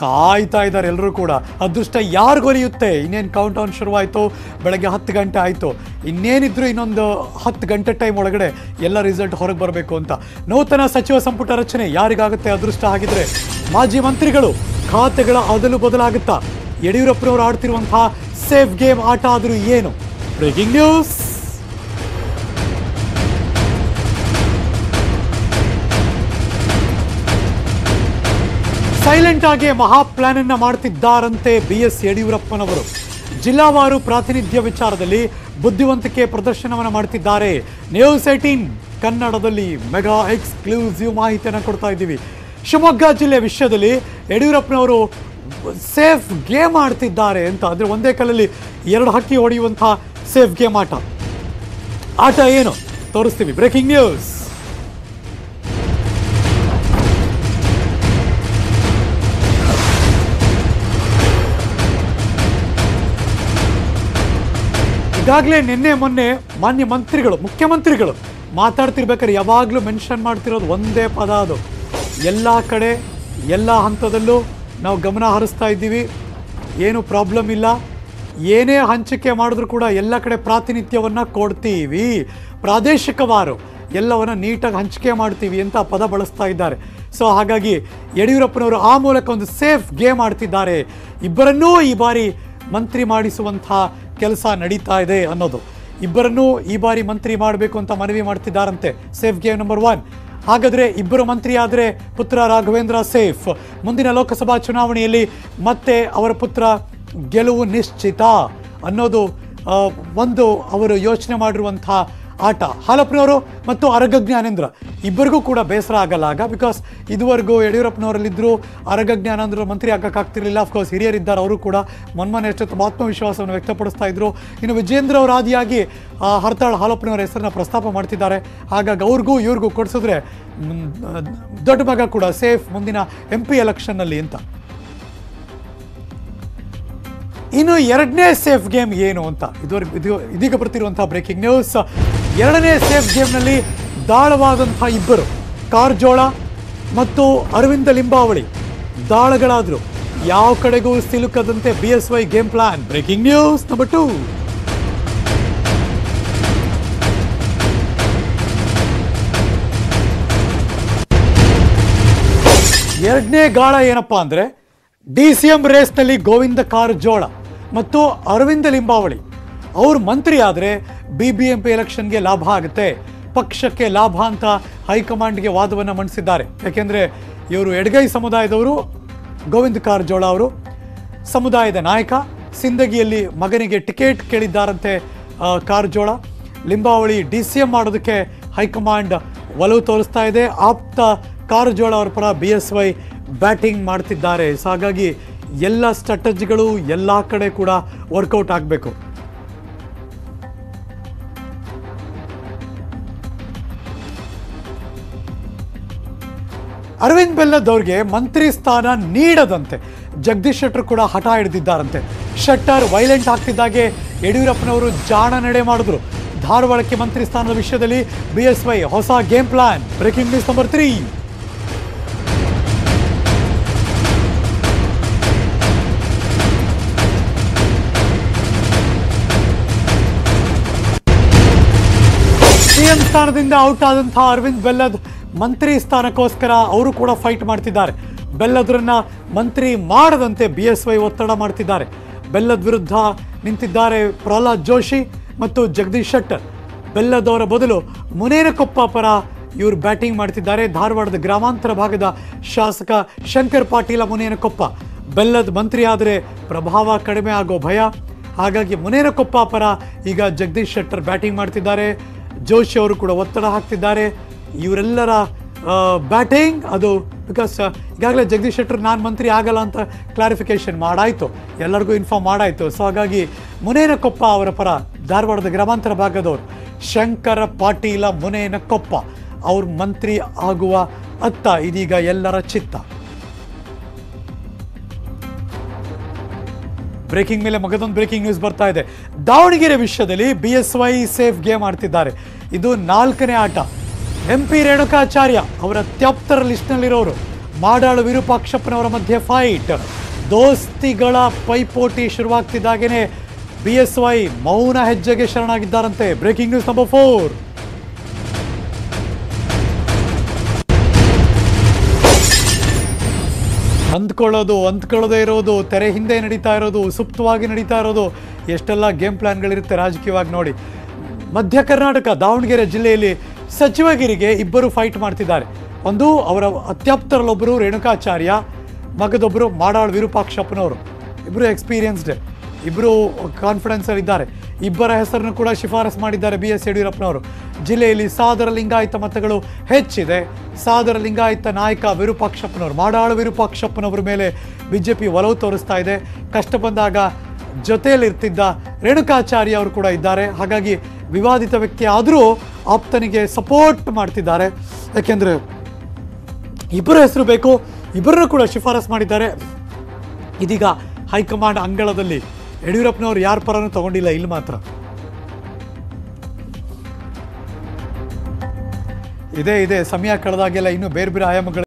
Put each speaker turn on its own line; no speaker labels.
ಕಾಯ್ತಾ ಇದ್ದಾರೆ ಎಲ್ಲರೂ ಕೂಡ ಅದೃಷ್ಟ ಯಾರಿಗೂ ಒಲಿಯುತ್ತೆ ಇನ್ನೇನು ಕೌಂಟ್ ಡೌನ್ ಶುರುವಾಯಿತು ಬೆಳಗ್ಗೆ ಹತ್ತು ಗಂಟೆ ಆಯಿತು ಇನ್ನೇನಿದ್ರು ಇನ್ನೊಂದು ಹತ್ತು ಗಂಟೆ ಟೈಮ್ ಒಳಗಡೆ ಎಲ್ಲ ರಿಸಲ್ಟ್ ಹೊರಗೆ ಬರಬೇಕು ಅಂತ ನೂತನ ಸಚಿವ ಸಂಪುಟ ರಚನೆ ಯಾರಿಗಾಗುತ್ತೆ ಅದೃಷ್ಟ ಆಗಿದ್ರೆ ಮಾಜಿ ಮಂತ್ರಿಗಳು ಖಾತೆಗಳ ಅದಲು ಬದಲಾಗುತ್ತಾ ಯಡಿಯೂರಪ್ಪನವರು ಆಡ್ತಿರುವಂತಹ ಸೇಫ್ ಗೇಮ್ ಆಟ ಆದರೂ ಏನು ಬ್ರೇಕಿಂಗ್ ನ್ಯೂಸ್ ಸೈಲೆಂಟ್ ಆಗಿ ಮಹಾ ಪ್ಲಾನ್ ಅನ್ನ ಮಾಡ್ತಿದ್ದಾರಂತೆ ಬಿ ಎಸ್ ಯಡಿಯೂರಪ್ಪನವರು ಜಿಲ್ಲಾವಾರು ಪ್ರಾತಿನಿಧ್ಯ ವಿಚಾರದಲ್ಲಿ ಬುದ್ಧಿವಂತಿಕೆ ಪ್ರದರ್ಶನವನ್ನು ಮಾಡ್ತಿದ್ದಾರೆ ನ್ಯೂಸ್ ಏಟೀನ್ ಕನ್ನಡದಲ್ಲಿ ಮೆಗಾ ಎಕ್ಸ್ಕ್ಲೂಸಿವ್ ಮಾಹಿತಿಯನ್ನು ಕೊಡ್ತಾ ಇದ್ದೀವಿ ಶಿವಮೊಗ್ಗ ಜಿಲ್ಲೆ ವಿಷಯದಲ್ಲಿ ಯಡಿಯೂರಪ್ಪನವರು ಸೇಫ್ ಗೇಮ್ ಆಡ್ತಿದ್ದಾರೆ ಅಂತ ಅಂದರೆ ಒಂದೇ ಕಲ್ಲಲ್ಲಿ ಎರಡು ಹಕ್ಕಿ ಹೊಡೆಯುವಂತಹ ಸೇಫ್ ಗೇಮ್ ಆಟ ಆಟ ಏನು ತೋರಿಸ್ತೀವಿ ಬ್ರೇಕಿಂಗ್ ನ್ಯೂಸ್ ಈಗಾಗಲೇ ನಿನ್ನೆ ಮೊನ್ನೆ ಮಾನ್ಯ ಮಂತ್ರಿಗಳು ಮುಖ್ಯಮಂತ್ರಿಗಳು ಮಾತಾಡ್ತಿರ್ಬೇಕಾದ್ರೆ ಯಾವಾಗಲೂ ಮೆನ್ಷನ್ ಮಾಡ್ತಿರೋದು ಒಂದೇ ಪದ ಅದು ಎಲ್ಲ ಕಡೆ ಎಲ್ಲ ಹಂತದಲ್ಲೂ ನಾವು ಗಮನ ಹರಿಸ್ತಾ ಇದ್ದೀವಿ ಏನು ಪ್ರಾಬ್ಲಮ್ ಇಲ್ಲ ಏನೇ ಹಂಚಿಕೆ ಮಾಡಿದ್ರು ಕೂಡ ಎಲ್ಲ ಕಡೆ ಪ್ರಾತಿನಿಧ್ಯವನ್ನು ಕೊಡ್ತೀವಿ ಪ್ರಾದೇಶಿಕವಾರು ಎಲ್ಲವನ್ನ ನೀಟಾಗಿ ಹಂಚಿಕೆ ಮಾಡ್ತೀವಿ ಅಂತ ಪದ ಬಳಸ್ತಾ ಇದ್ದಾರೆ ಸೊ ಹಾಗಾಗಿ ಯಡಿಯೂರಪ್ಪನವರು ಆ ಮೂಲಕ ಒಂದು ಸೇಫ್ ಗೇಮ್ ಆಡ್ತಿದ್ದಾರೆ ಇಬ್ಬರನ್ನೂ ಈ ಬಾರಿ ಮಂತ್ರಿ ಮಾಡಿಸುವಂತಹ ಕೆಲಸ ನಡೀತಾ ಇದೆ ಅನ್ನೋದು ಇಬ್ಬರನ್ನೂ ಈ ಬಾರಿ ಮಂತ್ರಿ ಮಾಡಬೇಕು ಅಂತ ಮನವಿ ಮಾಡ್ತಿದ್ದಾರಂತೆ ಸೇಫ್ ಗೇಮ್ ನಂಬರ್ ಒನ್ ಹಾಗಾದ್ರೆ ಇಬ್ಬರು ಮಂತ್ರಿ ಆದರೆ ಪುತ್ರ ರಾಘವೇಂದ್ರ ಸೇಫ್ ಮುಂದಿನ ಲೋಕಸಭಾ ಚುನಾವಣೆಯಲ್ಲಿ ಮತ್ತೆ ಅವರ ಪುತ್ರ ಗೆಲುವು ನಿಶ್ಚಿತ ಅನ್ನೋದು ಆ, ಒಂದು ಅವರು ಯೋಚನೆ ಮಾಡಿರುವಂಥ ಆಟ ಹಾಲಪ್ಪನವರು ಮತ್ತು ಅರಗ ಜ್ಞಾನೇಂದ್ರ ಇಬ್ಬರಿಗೂ ಕೂಡ ಬೇಸರ ಆಗಲ್ಲ ಆಗ ಬಿಕಾಸ್ ಇದುವರೆಗೂ ಯಡಿಯೂರಪ್ಪನವರಲ್ಲಿದ್ದರು ಅರಗ ಜ್ಞಾನೇಂದ್ರ ಮಂತ್ರಿ ಆಗಕ್ಕಾಗ್ತಿರ್ಲಿಲ್ಲ ಅಫ್ಕೋರ್ಸ್ ಹಿರಿಯರಿದ್ದಾರೆ ಅವರು ಕೂಡ ಮೊನ್ಮೊನ್ನೆ ಅಷ್ಟೇ ತುಂಬ ಆತ್ಮವಿಶ್ವಾಸವನ್ನು ವ್ಯಕ್ತಪಡಿಸ್ತಾ ಇದ್ರು ಇನ್ನು ವಿಜೇಂದ್ರ ಅವರ ಆದಿಯಾಗಿ ಆ, ಹರತಾಳ್ ಹಾಲಪ್ಪನವರ ಹೆಸರನ್ನ ಪ್ರಸ್ತಾಪ ಮಾಡ್ತಿದ್ದಾರೆ ಹಾಗಾಗಿ ಅವ್ರಿಗೂ ಇವ್ರಿಗೂ ಕೊಡಿಸಿದ್ರೆ ಮ್, ದೊಡ್ಡ ಮಗ ಕೂಡ ಸೇಫ್ ಮುಂದಿನ ಎಂ ಪಿ ಎಲೆಕ್ಷನ್ನಲ್ಲಿ ಅಂತ ಇನ್ನು ಎರಡನೇ ಸೇಫ್ ಗೇಮ್ ಏನು ಅಂತ ಇದುವರೆಗೆ ಇದು ಇದೀಗ ಬರ್ತಿರುವಂತಹ ಬ್ರೇಕಿಂಗ್ ನ್ಯೂಸ್ ಎರಡನೇ ಸೇಫ್ ಗೇಮ್ನಲ್ಲಿ ದಾಳವಾದಂತಹ ಇಬ್ಬರು ಕಾರಜೋಳ ಮತ್ತು ಅರವಿಂದ ಲಿಂಬಾವಳಿ ದಾಳಗಳಾದರು ಯಾವ ಕಡೆಗೂ ಸಿಲುಕದಂತೆ B S Y game plan breaking news number two ಎರಡನೇ ಗಾಳ ಏನಪ್ಪಾ ಅಂದ್ರೆ ಡಿ ಸಿ ಎಂ ರೇಸ್ನಲ್ಲಿ ಗೋವಿಂದ ಕಾರಜೋಳ ಮತ್ತು ಅರವಿಂದ ಲಿಂಬಾವಳಿ ಅವರು ಮಂತ್ರಿ ಆದರೆ ಬಿ ಬಿ ಎಂ ಪಿ ಎಲೆಕ್ಷನ್ಗೆ ಲಾಭ ಆಗುತ್ತೆ ಪಕ್ಷಕ್ಕೆ ಲಾಭ ಅಂತ ಹೈಕಮಾಂಡ್ಗೆ ವಾದವನ್ನು ಮಂಡಿಸಿದ್ದಾರೆ ಯಾಕೆಂದರೆ ಇವರು ಎಡಗೈ ಸಮುದಾಯದವರು ಗೋವಿಂದ ಕಾರಜೋಳ ಅವರು ಸಮುದಾಯದ ನಾಯಕ ಸಿಂದಗಿಯಲ್ಲಿ ಮಗನಿಗೆ ಟಿಕೆಟ್ ಕೇಳಿದ್ದಾರಂತೆ ಆ, Karjol Limbavali D C M ಮಾಡೋದಕ್ಕೆ ಹೈಕಮಾಂಡ್ ಒಲವು ತೋರಿಸ್ತಾ ಇದೆ ಆಪ್ತ ಕಾರಜೋಳ ಅವರ ಪರ ಬಿ ಎಸ್ ವೈ ಬ್ಯಾಟಿಂಗ್ ಮಾಡ್ತಿದ್ದಾರೆ ಸೊ ಹಾಗಾಗಿ ಎಲ್ಲ ಸ್ಟ್ರಾಟಜಿಗಳು ಎಲ್ಲ ಕಡೆ ಕೂಡ ವರ್ಕೌಟ್ ಆಗಬೇಕು ಅರವಿಂದ್ ಬೆಲ್ಲದವ್ರಿಗೆ ಮಂತ್ರಿ ಸ್ಥಾನ ನೀಡದಂತೆ ಜಗದೀಶ್ ಶೆಟ್ಟರ್ ಕೂಡ ಹಠ ಹಿಡಿದಿದ್ದಾರಂತೆ ಶೆಟ್ಟರ್ ವೈಲೆಂಟ್ ಆಗ್ತಿದ್ದಾಗೆ ಯಡಿಯೂರಪ್ಪನವರು ಜಾಣ ನಡೆ ಮಾಡಿದ್ರು ಧಾರವಾಡಕ್ಕೆ ಮಂತ್ರಿ ಸ್ಥಾನದ ವಿಷಯದಲ್ಲಿ ಬಿ ಎಸ್ ವೈ ಹೊಸ game plan breaking news number three CM ಸ್ಥಾನದಿಂದ ಔಟ್ ಆದಂತಹ ಅರವಿಂದ್ ಬೆಲ್ಲದ್ ಮಂತ್ರಿ ಸ್ಥಾನಕ್ಕೋಸ್ಕರ ಅವರು ಕೂಡ ಫೈಟ್ ಮಾಡ್ತಿದ್ದಾರೆ ಬೆಲ್ಲದ್ರನ್ನ ಮಂತ್ರಿ ಮಾಡದಂತೆ ಬಿ ಎಸ್ ವೈ ಒತ್ತಡ ಮಾಡ್ತಿದ್ದಾರೆ ಬೆಲ್ಲದ್ ವಿರುದ್ಧ ನಿಂತಿದ್ದಾರೆ ಪ್ರಹ್ಲಾದ್ ಜೋಶಿ ಮತ್ತು ಜಗದೀಶ್ ಶೆಟ್ಟರ್ ಬೆಲ್ಲದವರ ಬದಲು ಮುನೇನಕೊಪ್ಪ ಪರ ಇವರು ಬ್ಯಾಟಿಂಗ್ ಮಾಡ್ತಿದ್ದಾರೆ ಧಾರವಾಡದ ಗ್ರಾಮಾಂತರ ಭಾಗದ ಶಾಸಕ ಶಂಕರ್ ಪಾಟೀಲ ಮುನೇನಕೊಪ್ಪ ಬೆಲ್ಲದ್ ಮಂತ್ರಿ ಆದರೆ ಪ್ರಭಾವ ಕಡಿಮೆ ಆಗೋ ಭಯ ಹಾಗಾಗಿ ಮುನೇನಕೊಪ್ಪ ಪರ ಈಗ ಜಗದೀಶ್ ಶೆಟ್ಟರ್ ಬ್ಯಾಟಿಂಗ್ ಮಾಡ್ತಿದ್ದಾರೆ ಜೋಶಿ ಅವರು ಕೂಡ ಒತ್ತಡ ಹಾಕ್ತಿದ್ದಾರೆ ಇವರೆಲ್ಲರ ಬ್ಯಾಟಿಂಗ್ ಅದು ಬಿಕಾಸ್ ಈಗಾಗಲೇ ಜಗದೀಶ್ ಶೆಟ್ಟರ್ ನಾನು ಮಂತ್ರಿ ಆಗಲ್ಲ ಅಂತ ಕ್ಲಾರಿಫಿಕೇಶನ್ ಮಾಡಾಯಿತು ಎಲ್ಲರಿಗೂ ಇನ್ಫಾರ್ಮ್ ಮಾಡಾಯಿತು ಸೊ ಹಾಗಾಗಿ ಮುನೇನಕೊಪ್ಪ ಅವರ ಪರ ಧಾರವಾಡದ ಗ್ರಾಮಾಂತರ ಭಾಗದವರು ಶಂಕರ ಪಾಟೀಲ ಮುನೇನಕೊಪ್ಪ ಅವ್ರ ಮಂತ್ರಿ ಆಗುವ ಅತ್ತ ಇದೀಗ ಎಲ್ಲರ ಚಿತ್ತ ಬ್ರೇಕಿಂಗ್ ಮೇಲೆ ಮಗದೊಂದು ಬ್ರೇಕಿಂಗ್ ನ್ಯೂಸ್ ಬರ್ತಾ ಇದೆ ದಾವಣಗೆರೆ ವಿಷಯದಲ್ಲಿ B S Y safe game ಆಡ್ತಿದ್ದಾರೆ ಇದು ನಾಲ್ಕನೇ ಆಟ ಎಂ ಪಿ ರೇಣುಕಾಚಾರ್ಯ ಅವರ ತ್ಯಾಪ್ತರ ಲಿಸ್ಟ್ನಲ್ಲಿರೋರು ಮಾಡಾಳು ವಿರೂಪಾಕ್ಷಪ್ಪನವರ ಮಧ್ಯೆ ಫೈಟ್ ದೋಸ್ತಿಗಳ ಪೈಪೋಟಿ ಶುರುವಾಗ್ತಿದ್ದಾಗೇನೆ ಬಿ ಎಸ್ ವೈ ಮೌನ ಹೆಜ್ಜೆಗೆ ಶರಣಾಗಿದ್ದಾರಂತೆ ಬ್ರೇಕಿಂಗ್ ನ್ಯೂಸ್ ನಂಬರ್ ಫೋರ್ ಅಂದ್ಕೊಳ್ಳೋದು ಅಂದ್ಕೊಳ್ಳೋದೇ ಇರೋದು ತೆರೆ ಹಿಂದೆ ನಡೀತಾ ಇರೋದು ಸುಪ್ತವಾಗಿ ನಡೀತಾ ಇರೋದು ಎಷ್ಟೆಲ್ಲ ಗೇಮ್ ಪ್ಲಾನ್ಗಳಿರುತ್ತೆ ರಾಜಕೀಯವಾಗಿ ನೋಡಿ ಮಧ್ಯ ಕರ್ನಾಟಕ ದಾವಣಗೆರೆ ಜಿಲ್ಲೆಯಲ್ಲಿ ಸಚಿವಗಿರಿಗೆ ಇಬ್ಬರು ಫೈಟ್ ಮಾಡ್ತಿದ್ದಾರೆ ಒಂದು ಅವರ ಅತ್ಯಾಪ್ತರಲ್ಲೊಬ್ಬರು ರೇಣುಕಾಚಾರ್ಯ ಮಗದೊಬ್ಬರು ಮಾಡಾಳ್ ವಿರೂಪಾಕ್ಷಪ್ಪನವರು ಇಬ್ಬರು ಎಕ್ಸ್ಪೀರಿಯನ್ಸ್ಡ್ ಇಬ್ಬರು ಕಾನ್ಫಿಡೆನ್ಸಲ್ಲಿ ಇದ್ದಾರೆ ಇಬ್ಬರ ಹೆಸರನ್ನು ಕೂಡ ಶಿಫಾರಸ್ ಮಾಡಿದ್ದಾರೆ ಬಿ ಎಸ್ ಯಡಿಯೂರಪ್ಪನವರು ಜಿಲ್ಲೆಯಲ್ಲಿ ಸಾದರ ಲಿಂಗಾಯತ ಮತಗಳು ಹೆಚ್ಚಿದೆ ಸಾದರ ಲಿಂಗಾಯತ ನಾಯಕ ವಿರೂಪಾಕ್ಷಪ್ಪನವರು ಮಾಡಾಳು ವಿರೂಪಾಕ್ಷಪ್ಪನವರ ಮೇಲೆ ಬಿ ಜೆ ಪಿ ಒಲವು ತೋರಿಸ್ತಾ ಇದೆ ಕಷ್ಟ ಬಂದಾಗ ಜೊತೆಯಲ್ಲಿರ್ತಿದ್ದ ರೇಣುಕಾಚಾರ್ಯ ಅವರು ಕೂಡ ಇದ್ದಾರೆ ಹಾಗಾಗಿ ವಿವಾದಿತ ವ್ಯಕ್ತಿ ಆದರೂ ಆಪ್ತನಿಗೆ ಸಪೋರ್ಟ್ ಮಾಡ್ತಿದ್ದಾರೆ ಯಾಕೆಂದರೆ ಇಬ್ಬರ ಹೆಸರು ಬೇಕು ಇಬ್ಬರನ್ನು ಕೂಡ ಶಿಫಾರಸ್ ಮಾಡಿದ್ದಾರೆ ಇದೀಗ ಹೈಕಮಾಂಡ್ ಅಂಗಳದಲ್ಲಿ ಯಡಿಯೂರಪ್ಪನವರು ಯಾರ ಪರನೂ ತಗೊಂಡಿಲ್ಲ ಇಲ್ಲಿ ಮಾತ್ರ ಇದೇ ಇದೆ ಸಮಯ ಕಳೆದಾಗೆಲ್ಲ ಇನ್ನೂ ಬೇರೆ ಬೇರೆ ಆಯಾಮಗಳು